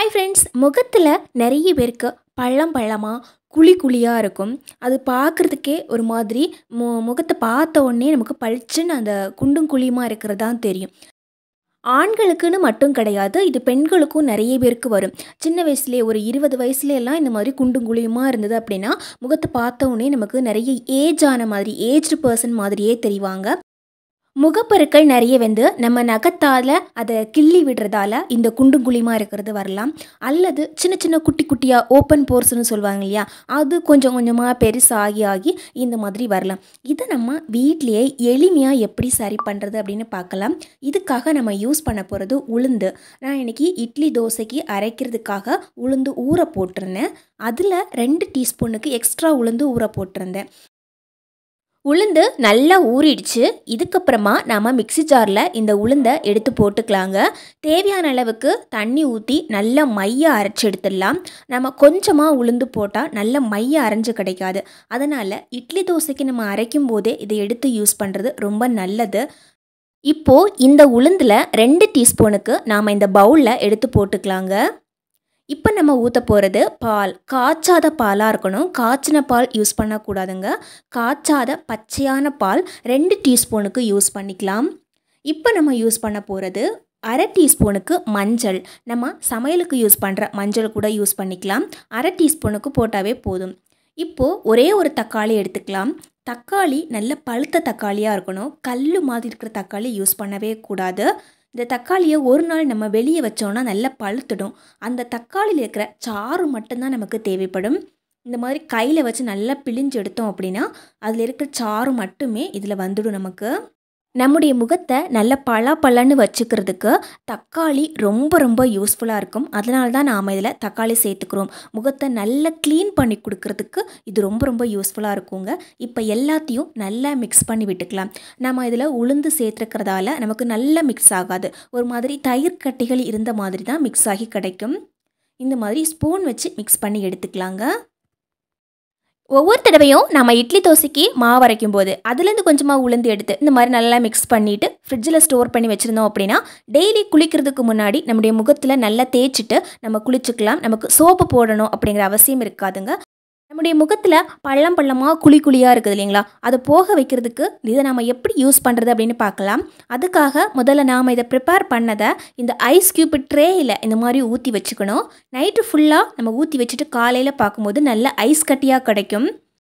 hi friends முகத்தில் நிறைய பேருக்கு பள்ளம் பள்ளமாக குழி குழியாக இருக்கும் அது பார்க்குறதுக்கே ஒரு மாதிரி மு முகத்தை பார்த்த உடனே நமக்கு பளிச்சுன்னு அந்த குண்டும் குழியுமா இருக்கிறது தான் தெரியும் ஆண்களுக்குன்னு மட்டும் கிடையாது இது பெண்களுக்கும் நிறைய பேருக்கு வரும் சின்ன வயசுலேயே ஒரு இருபது வயசுல எல்லாம் இந்த மாதிரி குண்டும் குழியுமா இருந்தது அப்படின்னா முகத்தை பார்த்த உடனே நமக்கு நிறைய ஏஜ் ஆன மாதிரி ஏஜ்டு பர்சன் மாதிரியே தெரிவாங்க முகப்பருக்கள் நிறைய வந்து நம்ம நகத்தால் அதை கிள்ளி விடுறதால இந்த குண்டும் குழியுமா இருக்கிறது வரலாம் அல்லது சின்ன சின்ன குட்டி குட்டியாக ஓப்பன் போர்ஸ்னு சொல்லுவாங்க இல்லையா அது கொஞ்சம் கொஞ்சமாக பெருசாகி ஆகி இந்த மாதிரி வரலாம் இதை நம்ம வீட்லேயே எளிமையாக எப்படி சரி பண்ணுறது அப்படின்னு பார்க்கலாம் இதுக்காக நம்ம யூஸ் பண்ண போகிறது உளுந்து நான் இன்றைக்கி இட்லி தோசைக்கு அரைக்கிறதுக்காக உளுந்து ஊற போட்டிருந்தேன் அதில் ரெண்டு டீஸ்பூனுக்கு எக்ஸ்ட்ரா உளுந்து ஊற போட்டிருந்தேன் உளுந்து நல்லா ஊறிடுச்சு இதுக்கப்புறமா நாம் மிக்ஸி ஜாரில் இந்த உளுந்தை எடுத்து போட்டுக்கலாங்க தேவையான அளவுக்கு தண்ணி ஊற்றி நல்லா மைய அரைச்சி எடுத்துடலாம் நம்ம கொஞ்சமாக உளுந்து போட்டால் நல்ல மைய அரைஞ்சு கிடைக்காது அதனால் இட்லி தோசைக்கு நம்ம அரைக்கும் போதே இதை எடுத்து யூஸ் பண்ணுறது ரொம்ப நல்லது இப்போது இந்த உளுந்தில் ரெண்டு டீஸ்பூனுக்கு நாம் இந்த பவுலில் எடுத்து போட்டுக்கலாங்க இப்போ நம்ம ஊற்ற போகிறது பால் காய்ச்சாத பாலாக இருக்கணும் காய்ச்சின பால் யூஸ் பண்ணக்கூடாதுங்க காய்ச்சாத பச்சையான பால் ரெண்டு டீஸ்பூனுக்கு யூஸ் பண்ணிக்கலாம் இப்போ நம்ம யூஸ் பண்ண போகிறது அரை டீஸ்பூனுக்கு மஞ்சள் நம்ம சமையலுக்கு யூஸ் பண்ணுற மஞ்சள் கூட யூஸ் பண்ணிக்கலாம் அரை டீஸ்பூனுக்கு போட்டாவே போதும் இப்போது ஒரே ஒரு தக்காளி எடுத்துக்கலாம் தக்காளி நல்ல பழுத்த தக்காளியாக இருக்கணும் கல் மாதிரி இருக்கிற தக்காளி யூஸ் பண்ணவே கூடாது இந்த தக்காளியை ஒரு நாள் நம்ம வெளியே வச்சோன்னா நல்லா பழுத்துடும் அந்த தக்காளியில் இருக்கிற சாறு மட்டும்தான் நமக்கு தேவைப்படும் இந்த மாதிரி கையில் வச்சு நல்லா பிழிஞ்சு எடுத்தோம் அப்படின்னா அதில் இருக்கிற சாறு மட்டுமே இதில் வந்துடும் நமக்கு நம்முடைய முகத்தை நல்ல பல பலன்னு வச்சுக்கிறதுக்கு தக்காளி ரொம்ப ரொம்ப யூஸ்ஃபுல்லாக இருக்கும் அதனால தான் நாம் இதில் தக்காளி சேர்த்துக்கிறோம் முகத்தை நல்லா க்ளீன் பண்ணி கொடுக்கறதுக்கு இது ரொம்ப ரொம்ப யூஸ்ஃபுல்லாக இருக்குங்க இப்போ எல்லாத்தையும் நல்லா மிக்ஸ் பண்ணி விட்டுக்கலாம் நம்ம இதில் உளுந்து சேர்த்துருக்கிறதால நமக்கு நல்லா மிக்ஸ் ஆகாது ஒரு மாதிரி தயிர் கட்டிகள் இருந்த மாதிரி தான் மிக்ஸ் ஆகி கிடைக்கும் இந்த மாதிரி ஸ்பூன் வச்சு மிக்ஸ் பண்ணி எடுத்துக்கலாங்க ஒவ்வொரு தடவையும் நம்ம இட்லி தோசைக்கு மாவு அரைக்கும் போது அதுலேருந்து கொஞ்சமாக உளுந்து எடுத்து இந்த மாதிரி நல்லா மிக்ஸ் பண்ணிவிட்டு ஃப்ரிட்ஜில் ஸ்டோர் பண்ணி வச்சுருந்தோம் அப்படின்னா டெய்லி குளிக்கிறதுக்கு முன்னாடி நம்முடைய முகத்தில் நல்லா தேய்ச்சிட்டு நம்ம குளிச்சுக்கலாம் நமக்கு சோப்பு போடணும் அப்படிங்கிற அவசியம் இருக்காதுங்க நம்முடைய முகத்தில் பள்ளம் பள்ளமாக குழி குழியாக இருக்குது இல்லைங்களா அதை போக வைக்கிறதுக்கு இதை நம்ம எப்படி யூஸ் பண்ணுறது அப்படின்னு பார்க்கலாம் அதுக்காக முதல்ல நாம் இதை ப்ரிப்பேர் பண்ணதை இந்த ஐஸ் க்யூப் ட்ரேயில் இந்த மாதிரி ஊற்றி வச்சுக்கணும் நைட்டு ஃபுல்லாக நம்ம ஊற்றி வச்சுட்டு காலையில் பார்க்கும்போது நல்ல ஐஸ் கட்டியாக கிடைக்கும்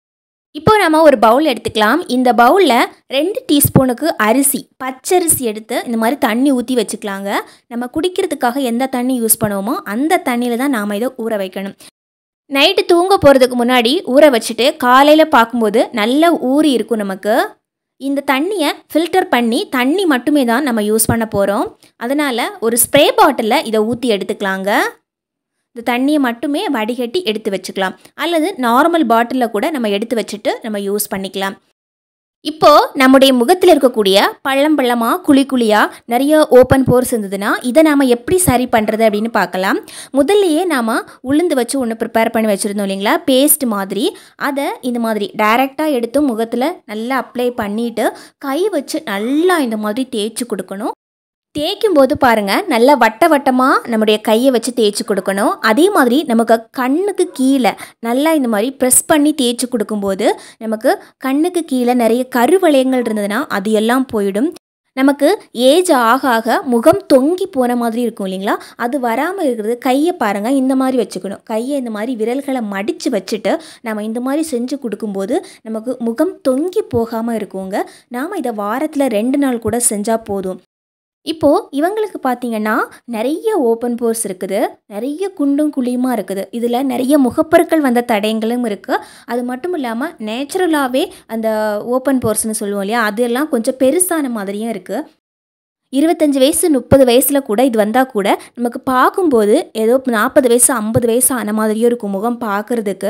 இப்போ நம்ம ஒரு பவுல் எடுத்துக்கலாம் இந்த பவுலில் ரெண்டு டீஸ்பூனுக்கு அரிசி பச்சரிசி எடுத்து இந்த மாதிரி தண்ணி ஊற்றி வச்சுக்கலாங்க நம்ம குடிக்கிறதுக்காக எந்த தண்ணி யூஸ் பண்ணுவோமோ அந்த தண்ணியில் தான் நாம் இதை ஊற வைக்கணும் நைட்டு தூங்க போகிறதுக்கு முன்னாடி ஊற வச்சுட்டு காலையில் பார்க்கும்போது நல்ல ஊறி இருக்கும் நமக்கு இந்த தண்ணியை ஃபில்டர் பண்ணி தண்ணி மட்டுமே தான் நம்ம யூஸ் பண்ண போகிறோம் அதனால் ஒரு ஸ்ப்ரே பாட்டிலில் இதை ஊற்றி எடுத்துக்கலாங்க இந்த தண்ணியை மட்டுமே வடிகட்டி எடுத்து வச்சுக்கலாம் அல்லது நார்மல் பாட்டிலில் கூட நம்ம எடுத்து வச்சுட்டு நம்ம யூஸ் பண்ணிக்கலாம் இப்போது நம்முடைய முகத்தில் இருக்கக்கூடிய பள்ளம் பள்ளமாக குழி குழியாக நிறைய ஓப்பன் போர்ஸ் இருந்ததுன்னா இதை நாம் எப்படி சரி பண்ணுறது அப்படின்னு பார்க்கலாம் முதல்லையே நாம் உளுந்து வச்சு ஒன்று ப்ரிப்பேர் பண்ணி வச்சுருந்தோம் இல்லைங்களா பேஸ்ட் மாதிரி அதை இந்த மாதிரி டைரெக்டாக எடுத்து முகத்தில் நல்லா அப்ளை பண்ணிவிட்டு கை வச்சு நல்லா இந்த மாதிரி தேய்ச்சி கொடுக்கணும் தேய்க்கும் போது பாருங்கள் நல்லா வட்ட வட்டமாக நம்முடைய கையை வச்சு தேய்ச்சி கொடுக்கணும் அதே மாதிரி நமக்கு கண்ணுக்கு கீழே நல்லா இந்த மாதிரி ப்ரெஸ் பண்ணி தேய்ச்சி கொடுக்கும்போது நமக்கு கண்ணுக்கு கீழே நிறைய கருவளையங்கள் இருந்ததுன்னா அது எல்லாம் போயிடும் நமக்கு ஏஜ் ஆக ஆக முகம் தொங்கி போன மாதிரி இருக்கும் இல்லைங்களா அது வராமல் இருக்கிறது கையை பாருங்கள் இந்த மாதிரி வச்சுக்கணும் கையை இந்த மாதிரி விரல்களை மடித்து வச்சுட்டு நம்ம இந்த மாதிரி செஞ்சு கொடுக்கும்போது நமக்கு முகம் தொங்கி போகாமல் இருக்குங்க நாம் இதை வாரத்தில் ரெண்டு நாள் கூட செஞ்சால் போதும் இப்போது இவங்களுக்கு பார்த்தீங்கன்னா நிறைய ஓப்பன் போர்ஸ் இருக்குது நிறைய குண்டும் குழியுமா இருக்குது இதில் நிறைய முகப்பொருட்கள் வந்த தடயங்களும் இருக்குது அது மட்டும் இல்லாமல் நேச்சுரலாகவே அந்த ஓப்பன் போர்ஸ்னு சொல்லுவோம் இல்லையா அதெல்லாம் கொஞ்சம் பெருசான மாதிரியும் இருக்குது இருபத்தஞ்சி வயசு முப்பது வயசில் கூட இது வந்தால் கூட நமக்கு பார்க்கும்போது ஏதோ நாற்பது வயசு ஐம்பது வயசு ஆன மாதிரியும் இருக்கும் முகம் பார்க்குறதுக்கு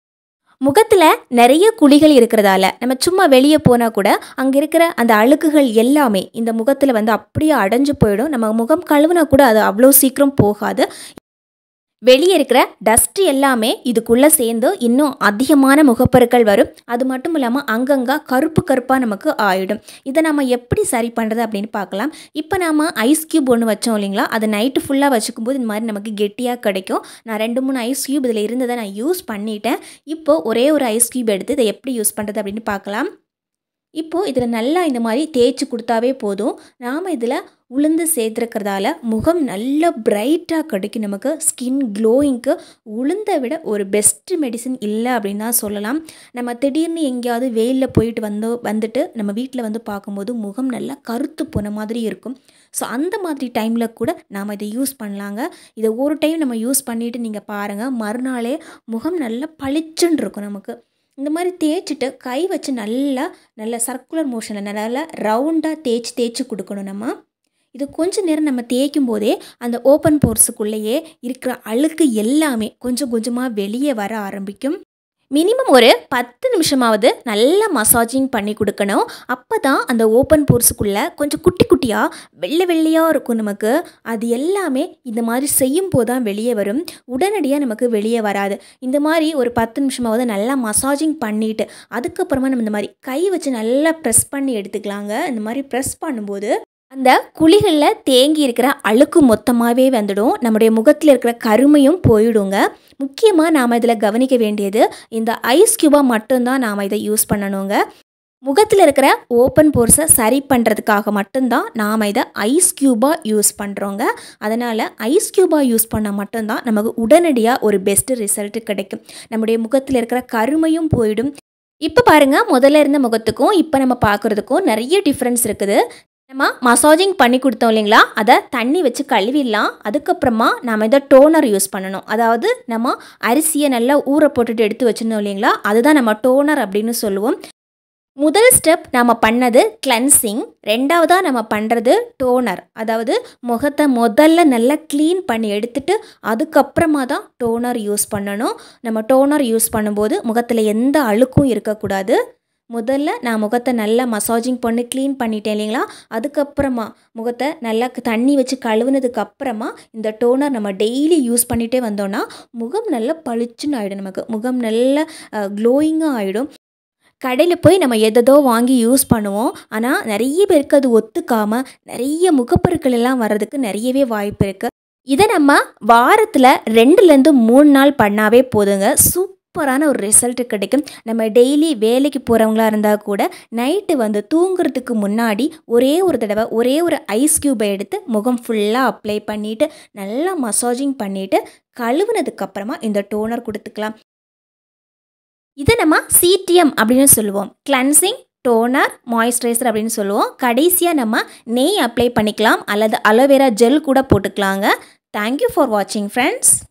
முகத்தில் நிறைய குழிகள் இருக்கிறதால நம்ம சும்மா வெளியே போனால் கூட அங்கே இருக்கிற அந்த அழுக்குகள் எல்லாமே இந்த முகத்தில் வந்து அப்படியே அடைஞ்சு போயிடும் நம்ம முகம் கழுவுனா கூட அது அவ்வளோ சீக்கிரம் போகாது வெளியே இருக்கிற டஸ்ட் எல்லாமே இதுக்குள்ளே சேர்ந்து இன்னும் அதிகமான முகப்பருக்கள் வரும் அது மட்டும் இல்லாமல் அங்கங்கே கருப்பு கருப்பாக நமக்கு ஆயிடும் இதை நம்ம எப்படி சரி பண்ணுறது அப்படின்னு பார்க்கலாம் இப்போ நாம் ஐஸ் க்யூப் ஒன்று வச்சோம் இல்லைங்களா அது நைட்டு ஃபுல்லாக வச்சுக்கும்போது இந்த மாதிரி நமக்கு கெட்டியாக கிடைக்கும் நான் ரெண்டு மூணு ஐஸ் க்யூப் இதில் இருந்ததை நான் யூஸ் பண்ணிட்டேன் இப்போது ஒரே ஒரு ஐஸ் க்யூப் எடுத்து இதை எப்படி யூஸ் பண்ணுறது அப்படின்னு பார்க்கலாம் இப்போது இதில் நல்லா இந்த மாதிரி தேய்ச்சி கொடுத்தாவே போதும் நாம் இதில் உளுந்து சேர்த்துருக்கிறதால முகம் நல்ல பிரைட்டாக கிடைக்கும் நமக்கு ஸ்கின் க்ளோயிங்க்கு உளுந்தை விட ஒரு பெஸ்ட் மெடிசன் இல்லை அப்படின்னு தான் சொல்லலாம் நம்ம திடீர்னு எங்கேயாவது வெயிலில் போயிட்டு வந்து வந்துட்டு நம்ம வீட்டில் வந்து பார்க்கும்போது முகம் நல்லா கருத்து போன மாதிரி இருக்கும் ஸோ அந்த மாதிரி டைமில் கூட நாம் இதை யூஸ் பண்ணலாங்க இதை ஒரு டைம் நம்ம யூஸ் பண்ணிவிட்டு நீங்கள் பாருங்கள் மறுநாளே முகம் நல்லா பளிச்சுன்னு இருக்கும் நமக்கு இந்த மாதிரி தேய்ச்சிட்டு கை வச்சு நல்லா நல்ல சர்க்குலர் மோஷனில் நல்லா ரவுண்டாக தேய்ச்சி தேய்ச்சி கொடுக்கணும் நம்ம இது கொஞ்ச நேரம் நம்ம தேய்க்கும் போதே அந்த ஓப்பன் போர்ஸுக்குள்ளேயே இருக்கிற அழுக்கு எல்லாமே கொஞ்சம் கொஞ்சமாக வெளியே வர ஆரம்பிக்கும் மினிமம் ஒரு பத்து நிமிஷமாவது நல்லா மசாஜிங் பண்ணி கொடுக்கணும் அப்போ தான் அந்த ஓப்பன் போர்ஸுக்குள்ளே கொஞ்சம் குட்டி குட்டியாக வெள்ளை வெள்ளையாக இருக்கும் நமக்கு அது எல்லாமே இந்த மாதிரி செய்யும் போது தான் வெளியே வரும் உடனடியாக நமக்கு வெளியே வராது இந்த மாதிரி ஒரு பத்து நிமிஷமாவது நல்லா மசாஜிங் பண்ணிவிட்டு அதுக்கப்புறமா நம்ம இந்த மாதிரி கை வச்சு நல்லா ப்ரெஸ் பண்ணி எடுத்துக்கலாங்க இந்த மாதிரி ப்ரெஸ் பண்ணும்போது அந்த குழிகளில் தேங்கி இருக்கிற அழுக்கு மொத்தமாகவே வந்துடும் நம்முடைய முகத்தில் இருக்கிற கருமையும் போயிடுங்க முக்கியமாக நாம் இதில் கவனிக்க வேண்டியது இந்த ஐஸ் க்யூபாக மட்டும்தான் நாம் இதை யூஸ் பண்ணணுங்க முகத்தில் இருக்கிற ஓப்பன் போர்ஸை சரி பண்ணுறதுக்காக மட்டும்தான் நாம் இதை ஐஸ் க்யூபாக யூஸ் பண்ணுறோங்க அதனால் ஐஸ் க்யூபாக யூஸ் பண்ணால் மட்டும்தான் நமக்கு உடனடியாக ஒரு பெஸ்ட்டு ரிசல்ட் கிடைக்கும் நம்முடைய முகத்தில் இருக்கிற கருமையும் போயிடும் இப்போ பாருங்கள் முதல்ல இருந்த முகத்துக்கும் இப்போ நம்ம பார்க்குறதுக்கும் நிறைய டிஃப்ரென்ஸ் இருக்குது நம்ம மசாஜிங் பண்ணி கொடுத்தோம் இல்லைங்களா அதை தண்ணி வச்சு கழுவிடலாம் அதுக்கப்புறமா நம்ம இதை டோனர் யூஸ் பண்ணணும் அதாவது நம்ம அரிசியை நல்லா ஊற போட்டுட்டு எடுத்து வச்சுருந்தோம் இல்லைங்களா அதுதான் நம்ம டோனர் அப்படின்னு சொல்லுவோம் முதல் ஸ்டெப் நம்ம பண்ணது கிளென்சிங் ரெண்டாவதாக நம்ம பண்ணுறது டோனர் அதாவது முகத்தை முதல்ல நல்லா க்ளீன் பண்ணி எடுத்துட்டு அதுக்கப்புறமா தான் டோனர் யூஸ் பண்ணணும் நம்ம டோனர் யூஸ் பண்ணும்போது முகத்தில் எந்த அழுக்கும் இருக்கக்கூடாது முதல்ல நான் முகத்தை நல்லா மசாஜிங் பண்ணி க்ளீன் பண்ணிட்டேன் இல்லைங்களா அதுக்கப்புறமா முகத்தை நல்லா தண்ணி வச்சு கழுவுனதுக்கு அப்புறமா இந்த டோனர் நம்ம டெய்லி யூஸ் பண்ணிகிட்டே வந்தோன்னா முகம் நல்லா பளிச்சுன்னு ஆகிடும் நமக்கு முகம் நல்ல க்ளோயிங்காக ஆகிடும் கடையில் போய் நம்ம எதோ வாங்கி யூஸ் பண்ணுவோம் ஆனால் நிறைய பேருக்கு அது ஒத்துக்காமல் நிறைய முகப்பொருட்கள் எல்லாம் வர்றதுக்கு நிறையவே வாய்ப்பு இருக்குது இதை நம்ம வாரத்தில் ரெண்டுலேருந்து மூணு நாள் பண்ணாவே போதுங்க சூப்பரான ஒரு ரிசல்ட் கிடைக்கும் நம்ம டெய்லி வேலைக்கு போகிறவங்களா இருந்தால் கூட நைட்டு வந்து தூங்குறதுக்கு முன்னாடி ஒரே ஒரு தடவை ஒரே ஒரு ஐஸ் க்யூபை எடுத்து முகம் ஃபுல்லாக அப்ளை பண்ணிவிட்டு நல்லா மசாஜிங் பண்ணிவிட்டு கழுவுனதுக்கப்புறமா இந்த டோனர் கொடுத்துக்கலாம் இதை நம்ம சிடிஎம் அப்படின்னு சொல்லுவோம் கிளன்சிங் டோனர் மாய்ஸ்சரைசர் அப்படின்னு சொல்லுவோம் கடைசியாக நம்ம நெய் அப்ளை பண்ணிக்கலாம் அல்லது அலோவேரா ஜெல் கூட போட்டுக்கலாங்க தேங்க்யூ ஃபார் வாட்சிங் ஃப்ரெண்ட்ஸ்